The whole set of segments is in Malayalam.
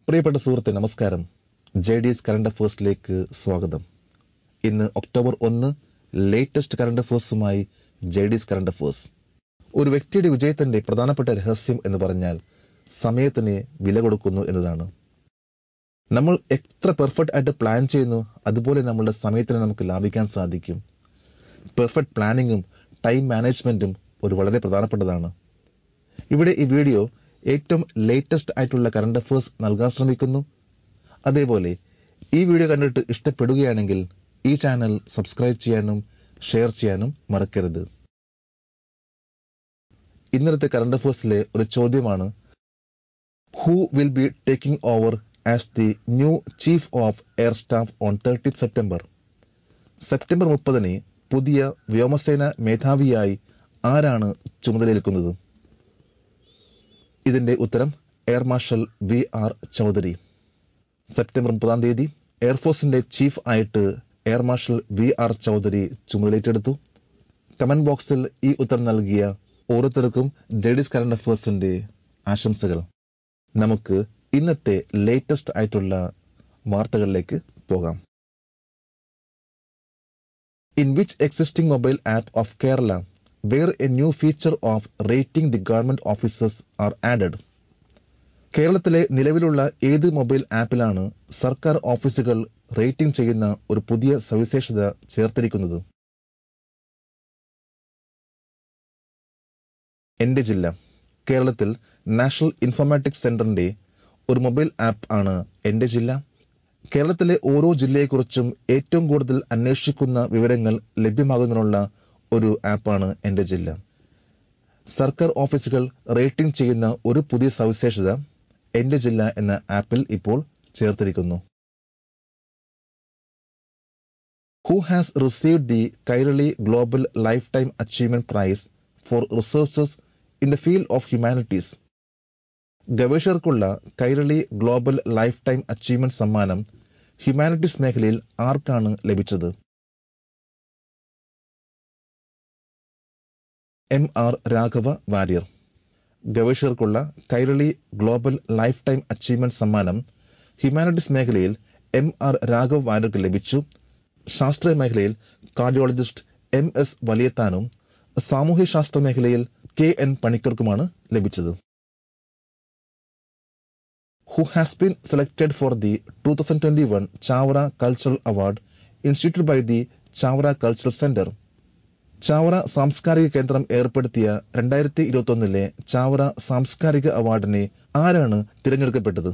പ്രിയപ്പെട്ട സുഹൃത്തെ നമസ്കാരം ജെ ഡി എസ് കറണ്ട് അഫേഴ്സിലേക്ക് സ്വാഗതം ഇന്ന് ഒക്ടോബർ ഒന്ന് ലേറ്റസ്റ്റ് കറണ്ട് അഫേഴ്സുമായി J D S current affairs ഒരു വ്യക്തിയുടെ വിജയത്തിന്റെ പ്രധാനപ്പെട്ട രഹസ്യം എന്ന് പറഞ്ഞാൽ സമയത്തിന് വില കൊടുക്കുന്നു എന്നതാണ് നമ്മൾ എത്ര പെർഫെക്റ്റ് ആയിട്ട് പ്ലാൻ ചെയ്യുന്നു അതുപോലെ നമ്മളുടെ സമയത്തിന് നമുക്ക് ലാഭിക്കാൻ സാധിക്കും പെർഫെക്റ്റ് പ്ലാനിങ്ങും ടൈം മാനേജ്മെന്റും ഒരു വളരെ പ്രധാനപ്പെട്ടതാണ് ഇവിടെ ഈ വീഡിയോ ഏറ്റവും ലേറ്റസ്റ്റ് ആയിട്ടുള്ള കറണ്ട് അഫേഴ്സ് നൽകാൻ ശ്രമിക്കുന്നു അതേപോലെ ഈ വീഡിയോ കണ്ടിട്ട് ഇഷ്ടപ്പെടുകയാണെങ്കിൽ ഈ ചാനൽ സബ്സ്ക്രൈബ് ചെയ്യാനും ഷെയർ ചെയ്യാനും മറക്കരുത് ഇന്നലത്തെ കറണ്ട് അഫേഴ്സിലെ ഒരു ചോദ്യമാണ് who will be taking over as the new chief of air staff on thirty September September മുപ്പതിന് പുതിയ വ്യോമസേന മേധാവിയായി ആരാണ് ചുമതലയേൽക്കുന്നത് ഇതിന്റെ ഉത്തരം air marshal V R Chaudhari September മുപ്പതാം തീയതി എയർഫോഴ്സിന്റെ ചീഫ് ആയിട്ട് air marshal V R Chaudhari ചുമതലയേറ്റെടുത്തു കമന്റ് ബോക്സിൽ ഈ ഉത്തരം നൽകിയ ഓരോരുത്തർക്കും ജെഡിസ് കറണ്ട് അഫേഴ്സിന്റെ ആശംസകൾ നമുക്ക് ഇന്നത്തെ ലേറ്റസ്റ്റ് ആയിട്ടുള്ള വാർത്തകളിലേക്ക് പോകാം in which existing mobile app of Kerala where a new feature of rating the government officers are added. കേരളത്തിലെ നിലവിലുള്ള ഏത് മൊബൈൽ ആപ്പിലാണ് സർക്കാർ ഓഫീസുകൾ റേറ്റിംഗ് ചെയ്യുന്ന ഒരു പുതിയ സവിശേഷത ചേർത്തിരിക്കുന്നത് എന്റെ ജില്ല കേരളത്തിൽ നാഷണൽ ഇൻഫോർമാറ്റിക്സ് സെന്ററിന്റെ ഒരു മൊബൈൽ ആപ്പ് ആണ് എന്റെ ജില്ല കേരളത്തിലെ ഓരോ ജില്ലയെക്കുറിച്ചും ഏറ്റവും കൂടുതൽ അന്വേഷിക്കുന്ന വിവരങ്ങൾ ലഭ്യമാകുന്നതിനുള്ള ഒരു ആപ്പാണ് എൻ്റെ ജില്ല സർക്കാർ ഓഫീസുകൾ റേറ്റിംഗ് ചെയ്യുന്ന ഒരു പുതിയ സവിശേഷത എൻ്റെ ജില്ല എന്ന ആപ്പിൽ ഇപ്പോൾ ചേർത്തിരിക്കുന്നു who has received the Kairali global lifetime achievement prize for researchers in the field of humanities ഗവേഷകർക്കുള്ള Kairali global lifetime achievement സമ്മാനം ഹ്യൂമാനിറ്റീസ് മേഖലയിൽ ആർക്കാണ് ലഭിച്ചത് എം ആർ രാഘവ വാര്യർ ഗവേഷകർക്കുള്ള Kairali global lifetime achievement സമ്മാനം ഹ്യൂമാനിറ്റീസ് മേഖലയിൽ എം ആർ രാഘവ വാര്യർക്ക് ലഭിച്ചു ശാസ്ത്രീയ മേഖലയിൽ കാർഡിയോളജിസ്റ്റ് എം എസ് വലിയത്താനും സാമൂഹ്യശാസ്ത്ര മേഖലയിൽ കെ എൻ പണിക്കർക്കുമാണ് ലഭിച്ചത് who has been selected for the two thousand twenty one Chavara cultural award institute by the Chavara cultural centre Chavara സാംസ്കാരിക കേന്ദ്രം ഏർപ്പെടുത്തിയ രണ്ടായിരത്തി ഇരുപത്തി ഒന്നിലെ ചാവറ സാംസ്കാരിക അവാർഡിനെ ആരാണ് തിരഞ്ഞെടുക്കപ്പെട്ടത്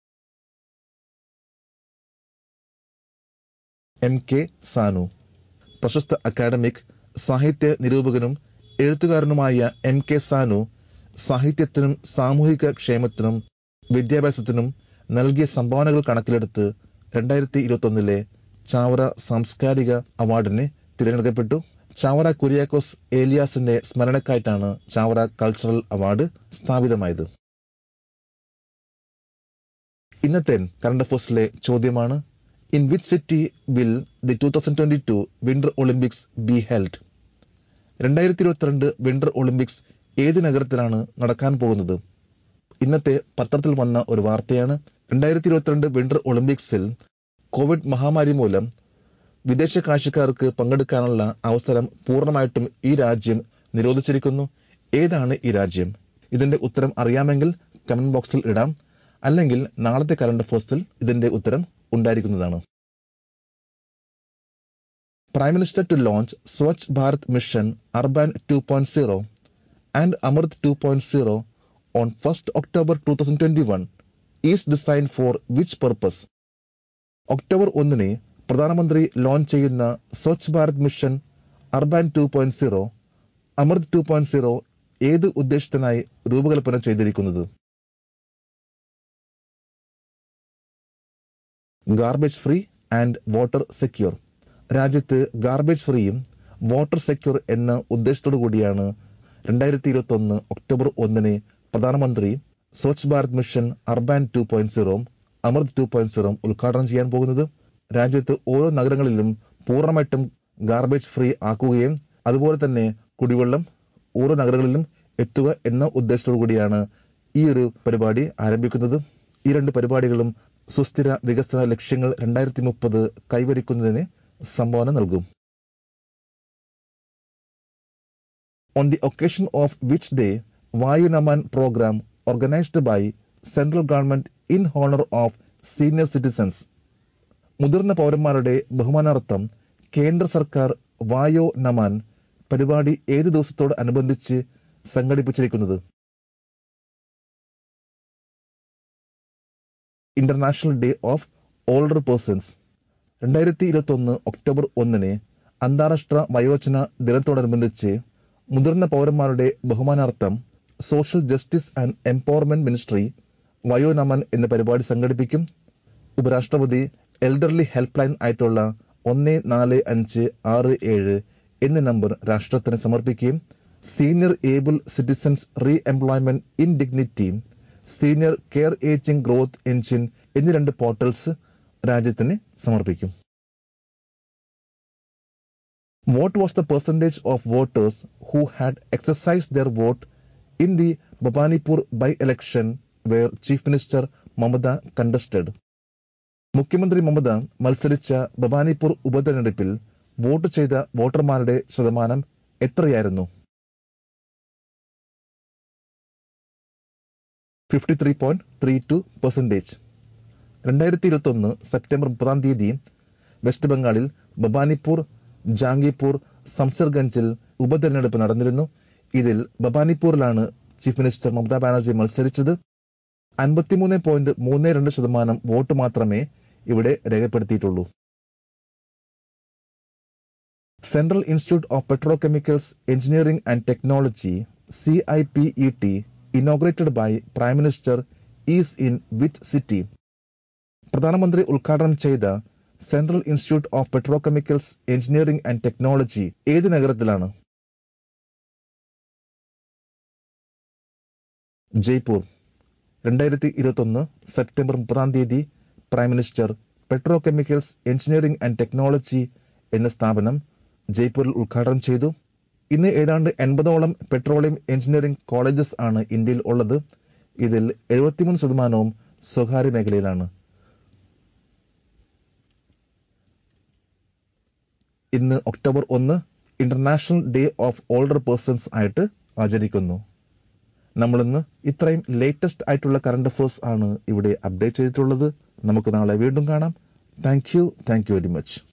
എം കെ സാനു പ്രശസ്ത അക്കാഡമിക് സാഹിത്യ നിരൂപകനും എഴുത്തുകാരനുമായ എം കെ സാനു സാഹിത്യത്തിനും സാമൂഹിക ക്ഷേമത്തിനും വിദ്യാഭ്യാസത്തിനും നൽകിയ സംഭാവനകൾ കണക്കിലെടുത്ത് രണ്ടായിരത്തി ഇരുപത്തി ഒന്നിലെ ചാവറ സാംസ്കാരിക അവാർഡിന് തിരഞ്ഞെടുക്കപ്പെട്ടു ചാവറ കുര്യാക്കോസ് ഏലിയാസിന്റെ സ്മരണക്കായിട്ടാണ് ചാവറ കൾച്ചറൽ അവാർഡ് സ്ഥാപിതമായത് ഇന്നത്തെ കറണ്ട് അഫേഴ്സിലെ ചോദ്യമാണ് in which city will the two thousand twenty two winter Olympics be held രണ്ടായിരത്തി ഇരുപത്തിരണ്ട് വിന്റർ ഒളിമ്പിക്സ് ഏത് നഗരത്തിലാണ് നടക്കാൻ പോകുന്നത് ഇന്നത്തെ പത്രത്തിൽ വന്ന ഒരു വാർത്തയാണ് രണ്ടായിരത്തി ഇരുപത്തിരണ്ട് വിന്റർ ഒളിമ്പിക്സിൽ കോവിഡ് മഹാമാരി മൂലം വിദേശ കാഴ്ചക്കാർക്ക് പങ്കെടുക്കാനുള്ള അവസരം പൂർണ്ണമായിട്ടും ഈ രാജ്യം നിരോധിച്ചിരിക്കുന്നു ഏതാണ് ഈ രാജ്യം ഇതിന്റെ ഉത്തരം അറിയാമെങ്കിൽ കമന്റ് ബോക്സിൽ ഇടാം അല്ലെങ്കിൽ നാളത്തെ കറണ്ട് അഫേഴ്സിൽ ഇതിന്റെ ഉത്തരം ഉണ്ടായിരിക്കുന്നതാണ് prime minister to launch Swachh Bharat mission urban two point zero and Amrut two point zero on first October two thousand twenty one is design for which purpose October ഒന്നിന് പ്രധാനമന്ത്രി ലോഞ്ച് ചെയ്യുന്ന Swachh Bharat mission urban two point zero Amrut two point zero ഏത് ഉദ്ദേശത്തിനായി രൂപകൽപ്പന ചെയ്തിരിക്കുന്നത് garbage free and water secure രാജ്യത്ത് ഗാർബേജ് ഫ്രീയും വാട്ടർ സെക്യൂർ എന്ന ഉദ്ദേശത്തോടു കൂടിയാണ് രണ്ടായിരത്തി ഇരുപത്തി ഒന്ന് ഒക്ടോബർ ഒന്നിന് പ്രധാനമന്ത്രി Swachh Bharat mission urban two point zero Amrut two point zero ഉദ്ഘാടനം ചെയ്യാൻ പോകുന്നത് രാജ്യത്ത് ഓരോ നഗരങ്ങളിലും പൂർണ്ണമായിട്ടും ഗാർബേജ് ഫ്രീ ആക്കുകയും അതുപോലെ തന്നെ കുടിവെള്ളം ഓരോ നഗരങ്ങളിലും എത്തുക എന്ന ഉദ്ദേശത്തോടു കൂടിയാണ് ഈ ഒരു പരിപാടി ആരംഭിക്കുന്നത് ഈ രണ്ട് പരിപാടികളും സുസ്ഥിര വികസന ലക്ഷ്യങ്ങൾ രണ്ടായിരത്തി മുപ്പത് കൈവരിക്കുന്നതിന് സംഭാവന നൽകും On the occasion of which day Vayu Naman program organized by central government in honor of senior citizens മുതിർന്ന പൗരന്മാരുടെ ബഹുമാനാർത്ഥം കേന്ദ്ര സർക്കാർ വായോ നമാൻ പരിപാടി ഏത് ദിവസത്തോട് അനുബന്ധിച്ച് സംഘടിപ്പിച്ചിരിക്കുന്നത് international day of older persons രണ്ടായിരത്തി ഇരുപത്തി ഒന്ന് ഒക്ടോബർ ഒന്നിന് അന്താരാഷ്ട്ര വയോജന ദിനത്തോടനുബന്ധിച്ച് മുതിർന്ന പൗരന്മാരുടെ ബഹുമാനാർത്ഥം social justice and empowerment ministry Vayonaman എന്ന പരിപാടി സംഘടിപ്പിക്കും ഉപരാഷ്ട്രപതി എൽഡർലി ഹെൽപ്പ് ലൈൻ ആയിട്ടുള്ള ഒന്ന് നാല് അഞ്ച് ആറ് ഏഴ് എന്ന നമ്പർ രാഷ്ട്രത്തിന് സമർപ്പിക്കുകയും senior able citizens re employment in dignity senior care ageing growth engine എന്നീ രണ്ട് പോർട്ടൽസ് രാജ്യത്തിന് സമർപ്പിക്കും What was the percentage of voters who had exercised their vote in the Bhabanipur by-election where Chief Minister Mamata contested? മുഖ്യമന്ത്രി മമത മത്സരിച്ച ബബാനിപ്പൂർ ഉപതെരഞ്ഞെടുപ്പിൽ വോട്ട് ചെയ്ത വോട്ടർമാരുടെ ശതമാനം എത്രയായിരുന്നു fifty three point three two percentage രണ്ടായിരത്തി ഇരുപത്തി ഒന്ന് സെപ്റ്റംബർ മുപ്പതാം തീയതി വെസ്റ്റ് ബംഗാളിൽ ബബാനിപ്പൂർ ജാംഗിപ്പൂർ സംസർഗഞ്ചിൽ ഉപതെരഞ്ഞെടുപ്പ് നടന്നിരുന്നു ഇതിൽ ബബാനിപ്പൂരിലാണ് ചീഫ് മിനിസ്റ്റർ മമതാ ബാനർജി മത്സരിച്ചത് അൻപത്തിമൂന്ന് പോയിന്റ് മൂന്ന് രണ്ട് ശതമാനം വോട്ട് മാത്രമേ ഇവിടെ രേഖപ്പെടുത്തിയിട്ടുള്ളൂ central institute of petrochemicals engineering and technology C I P E T inaugurated by prime minister is in which city പ്രധാനമന്ത്രി ഉദ്ഘാടനം ചെയ്ത central institute of petrochemicals engineering and technology ഏത് നഗരത്തിലാണ് ജയ്പൂർ രണ്ടായിരത്തി ഇരുപത്തൊന്ന് സെപ്റ്റംബർ മുപ്പതാം തീയതി prime minister petrochemicals engineering and technology എന്ന സ്ഥാപനം ജയ്പൂരിൽ ഉദ്ഘാടനം ചെയ്തു ഇന്ന് ഏതാണ്ട് എൺപതോളം പെട്രോളിയം എഞ്ചിനീയറിംഗ് കോളേജസ് ആണ് ഇന്ത്യയിൽ ഉള്ളത് ഇതിൽ എഴുപത്തിമൂന്ന് ശതമാനവും സ്വകാര്യ മേഖലയിലാണ് ഇന്ന് ഒക്ടോബർ ഒന്ന് international day of older persons ആയിട്ട് ആചരിക്കുന്നു നമ്മളിന്ന് ഇത്രയും ലേറ്റസ്റ്റ് ആയിട്ടുള്ള കറണ്ട് അഫേഴ്സ് ആണ് ഇവിടെ അപ്ഡേറ്റ് ചെയ്തിട്ടുള്ളത് നമുക്ക് നാളെ വീണ്ടും കാണാം thank you thank you very much